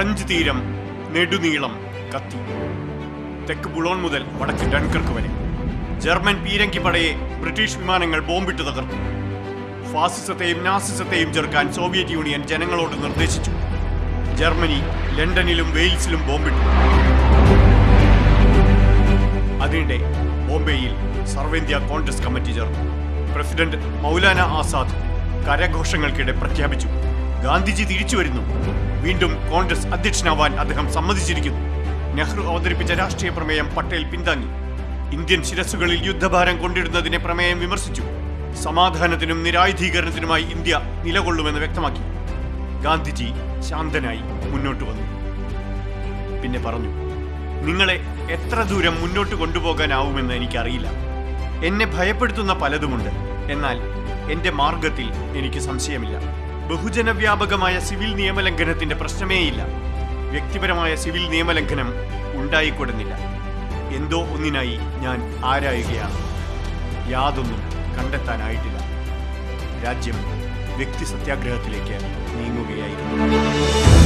French തീരം നെടുനീളം കത്തി തെക്ക് ബുളോൺ മുതൽ വടക്ക് ഡൺകർക്ക് വരെ ജർമ്മൻ പീരങ്കി പടയെ ബ്രിട്ടീഷ് വിമാനങ്ങൾ ബോംബിട്ട് തകർത്തു ഫാസിസത്തെയും നാസിസത്തെയും ചെറുക്കാൻ സോവിയറ്റ് യൂണിയൻ ജനങ്ങളോട് നിർദ്ദേശിച്ചു ജർമ്മനി ലണ്ടനിലും വെയിൽസിലും ബോംബിട്ടു അതിനിടെ ബോംബെയിൽ സർവേന്ത്യ കോൺഗ്രസ് കമ്മിറ്റി ചേർന്നു പ്രസിഡന്റ് മൗലാന ആസാദ് കരഘോഷങ്ങൾക്കിടെ പ്രഖ്യാപിച്ചു ഗാന്ധിജി തിരിച്ചു വരുന്നു വീണ്ടും കോൺഗ്രസ് അധ്യക്ഷനാവാൻ അദ്ദേഹം സമ്മതിച്ചിരിക്കുന്നു നെഹ്റു അവതരിപ്പിച്ച രാഷ്ട്രീയ പ്രമേയം പട്ടേൽ പിന്താങ്ങി ഇന്ത്യൻ ശിരസ്സുകളിൽ യുദ്ധഭാരം കൊണ്ടിടുന്നതിനെ പ്രമേയം വിമർശിച്ചു സമാധാനത്തിനും നിരായുധീകരണത്തിനുമായി ഇന്ത്യ നിലകൊള്ളുമെന്ന് വ്യക്തമാക്കി ഗാന്ധിജി ശാന്തനായി മുന്നോട്ട് വന്നു പിന്നെ പറഞ്ഞു നിങ്ങളെ എത്ര ദൂരം മുന്നോട്ട് കൊണ്ടുപോകാനാവുമെന്ന് എനിക്കറിയില്ല എന്നെ ഭയപ്പെടുത്തുന്ന പലതുമുണ്ട് എന്നാൽ എന്റെ മാർഗത്തിൽ എനിക്ക് സംശയമില്ല ബഹുജന വ്യാപകമായ സിവിൽ നിയമലംഘനത്തിന്റെ പ്രശ്നമേയില്ല വ്യക്തിപരമായ സിവിൽ നിയമലംഘനം ഉണ്ടായിക്കൊടുന്നില്ല എന്തോ ഒന്നിനായി ഞാൻ ആരായുകയാണ് യാതൊന്നും കണ്ടെത്താനായിട്ടില്ല രാജ്യം വ്യക്തി സത്യാഗ്രഹത്തിലേക്ക് നീങ്ങുകയായിരുന്നു